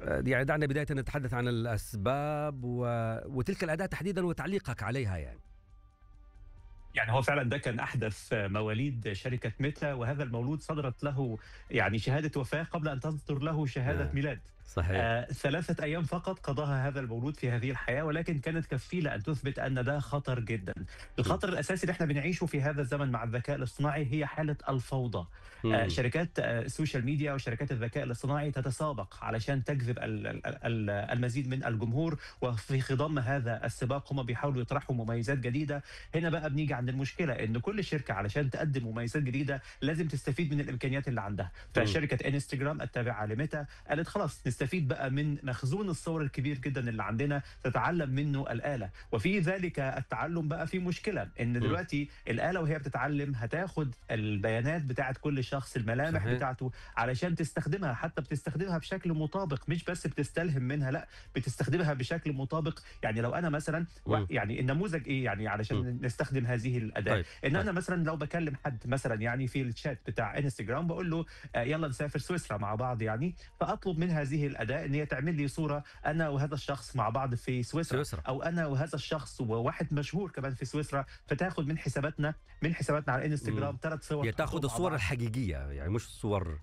آه، يعني دعنا بداية نتحدث عن الأسباب و... وتلك الأداة تحديدا وتعليقك عليها يعني يعني هو فعلا ده كان احدث مواليد شركه ميتا وهذا المولود صدرت له يعني شهاده وفاه قبل ان تصدر له شهاده نعم. ميلاد صحيح آه ثلاثة أيام فقط قضاها هذا المولود في هذه الحياة ولكن كانت كفيلة أن تثبت أن ده خطر جدا الخطر الأساسي اللي احنا بنعيشه في هذا الزمن مع الذكاء الاصطناعي هي حالة الفوضى آه مم. شركات آه السوشيال ميديا وشركات الذكاء الاصطناعي تتسابق علشان تجذب ال- ال- ال- المزيد من الجمهور وفي خضم هذا السباق هم بيحاولوا يطرحوا مميزات جديدة هنا بقى بنيجي عند المشكلة إن كل شركة علشان تقدم مميزات جديدة لازم تستفيد من الإمكانيات اللي عندها فشركة انستجرام التابعة لميتا قالت خلاص نستفيد بقى من مخزون الصور الكبير جدا اللي عندنا تتعلم منه الآلة وفي ذلك التعلم بقى في مشكلة ان دلوقتي الآلة وهي بتتعلم هتاخد البيانات بتاعت كل شخص الملامح صحيح. بتاعته علشان تستخدمها حتى بتستخدمها بشكل مطابق مش بس بتستلهم منها لا بتستخدمها بشكل مطابق يعني لو انا مثلا و- مم. يعني النموذج ايه يعني علشان نستخدم هذه الأداة طيب ان طيب. انا مثلا لو بكلم حد مثلا يعني في الشات بتاع انستجرام بقول له آه، يلا نسافر سويسرا مع بعض يعني فاطلب من هذه الاداه ان هي تعمل لي صوره انا وهذا الشخص مع بعض في سويسرا سويسرا. او انا وهذا الشخص وواحد مشهور كمان في سويسرا فتاخد من حساباتنا من حساباتنا على الانستجرام مم. ثلاث صور هي تاخذ مع الصور بعض. الحقيقية يعني مش صور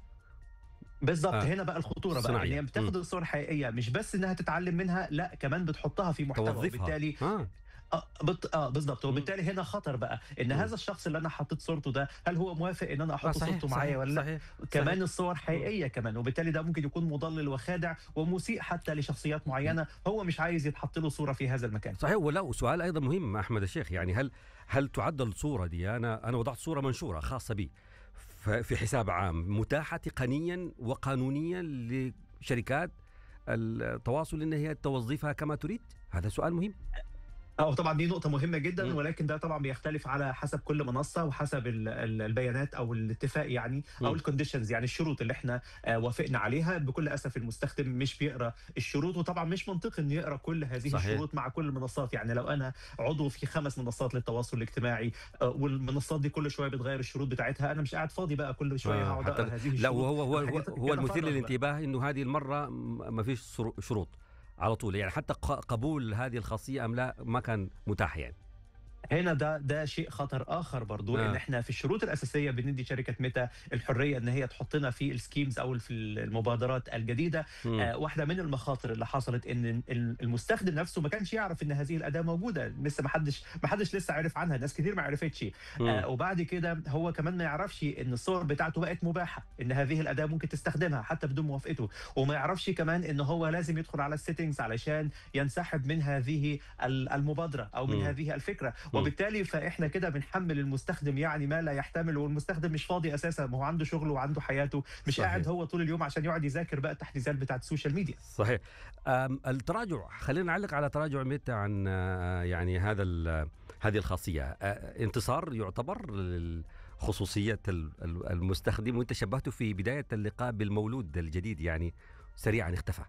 بالظبط آه. آه. هنا بقى الخطوره بقى صناعية. ان هي بتاخد الصور الحقيقيه مش بس انها تتعلم منها لا كمان بتحطها في محتوى توظفها وبالتالي آه. اه, بط... آه بالظبط وبالتالي هنا خطر بقى ان مم. هذا الشخص اللي انا حطيت صورته ده هل هو موافق ان انا آه احط صحيح صورته معايا ولا لا صحيح كمان صحيح. الصور حقيقيه كمان وبالتالي ده ممكن يكون مضلل وخادع ومسيء حتى لشخصيات معينه هو مش عايز يتحط له صوره في هذا المكان صحيح ولا وسؤال ايضا مهم احمد الشيخ يعني هل هل تعد الصوره دي انا انا وضعت صوره منشوره خاصه بي ف- في حساب عام متاحه تقنيا وقانونيا لشركات التواصل ان هي توظفها كما تريد هذا سؤال مهم اه طبعا دي نقطة مهمة جدا مم. ولكن ده طبعا بيختلف على حسب كل منصة وحسب ال- ال- البيانات او الاتفاق يعني او مم. الكونديشنز يعني الشروط اللي احنا آه، وافقنا عليها بكل اسف المستخدم مش بيقرا الشروط وطبعا مش منطقي انه يقرا كل هذه صحيح. الشروط مع كل المنصات يعني لو انا عضو في خمس منصات للتواصل الاجتماعي آه، والمنصات دي كل شوية بتغير الشروط بتاعتها انا مش قاعد فاضي بقى كل شوية آه، هقعد حتى اقرا هذه الشروط لا وهو هو هو, الحاجات هو كده المثير فرغ بقى. للانتباه انه هذه المره م- ما فيش صرو- شروط على طول يعني حتى ق- قبول هذه الخاصيه ام لا ما كان متاح يعني هنا ده ده شيء خطر اخر برضو آه. ان احنا في الشروط الاساسيه بندي شركه ميتا الحريه ان هي تحطنا في السكيمز او في المبادرات الجديده مم. آه واحده من المخاطر اللي حصلت ان ال- المستخدم نفسه ما كانش يعرف ان هذه الاداه موجوده لسه ما حدش ما حدش لسه عرف عنها ناس كتير ما عرفتش مم. آه وبعد كده هو كمان ما يعرفش ان الصور بتاعته بقت مباحه ان هذه الاداه ممكن تستخدمها حتى بدون موافقته وما يعرفش كمان ان هو لازم يدخل على السيتنجز علشان ينسحب من هذه ال- المبادره او من مم. هذه الفكره وبالتالي فاحنا كده بنحمل المستخدم يعني ما لا يحتمل والمستخدم مش فاضي اساسا ما هو عنده شغله وعنده حياته مش صحيح. قاعد هو طول اليوم عشان يقعد يذاكر بقى التحديثات بتاعت السوشيال ميديا صحيح أم، التراجع خلينا نعلق على تراجع ميتا عن آه، يعني هذا ال- هذه الخاصيه آه، انتصار يعتبر خصوصيه المستخدم وانت شبهته في بدايه اللقاء بالمولود الجديد يعني سريعا اختفى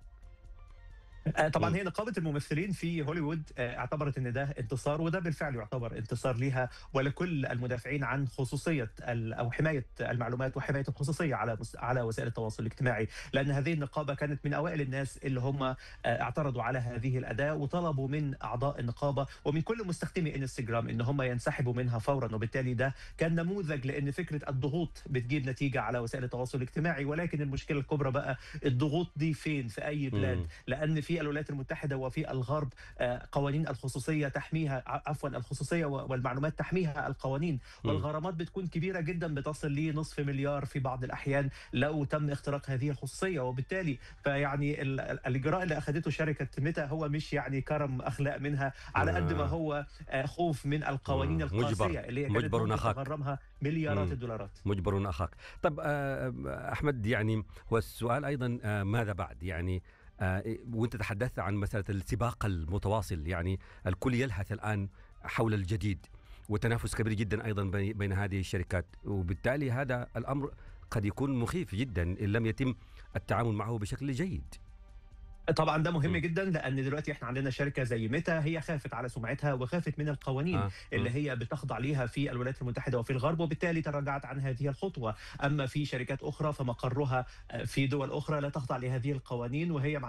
آه، طبعا مم. هي نقابه الممثلين في هوليوود آه، اعتبرت ان ده انتصار وده بالفعل يعتبر انتصار ليها ولكل المدافعين عن خصوصيه ال- او حمايه المعلومات وحمايه الخصوصيه على مس- على وسائل التواصل الاجتماعي لان هذه النقابه كانت من اوائل الناس اللي هم آه، اعترضوا على هذه الاداه وطلبوا من اعضاء النقابه ومن كل مستخدمي انستغرام ان هم ينسحبوا منها فورا وبالتالي ده كان نموذج لان فكره الضغوط بتجيب نتيجه على وسائل التواصل الاجتماعي ولكن المشكله الكبرى بقى الضغوط دي فين في اي بلاد مم. لان في الولايات المتحده وفي الغرب آه، قوانين الخصوصيه تحميها ع- عفوا الخصوصيه و- والمعلومات تحميها القوانين مم. والغرامات بتكون كبيره جدا بتصل لنصف مليار في بعض الاحيان لو تم اختراق هذه الخصوصيه وبالتالي فيعني ال- ال- الاجراء اللي اخذته شركه ميتا هو مش يعني كرم اخلاق منها على قد ما آه. هو آه، خوف من القوانين آه، القاسيه مجبر. اللي هي كانت مجبر ممكن أخاك. تغرمها مليارات مم. الدولارات مجبر اخاك طب آه، احمد يعني هو السؤال ايضا آه، ماذا بعد يعني آه، وانت تحدثت عن مساله السباق المتواصل يعني الكل يلهث الان حول الجديد وتنافس كبير جدا ايضا بين بين هذه الشركات وبالتالي هذا الامر قد يكون مخيف جدا ان لم يتم التعامل معه بشكل جيد طبعا ده مهم مم. جدا لان دلوقتي احنا عندنا شركه زي ميتا هي خافت على سمعتها وخافت من القوانين آه، اللي مم. هي بتخضع ليها في الولايات المتحده وفي الغرب وبالتالي تراجعت عن هذه الخطوه اما في شركات اخرى فمقرها آه، في دول اخرى لا تخضع لهذه القوانين وهي مع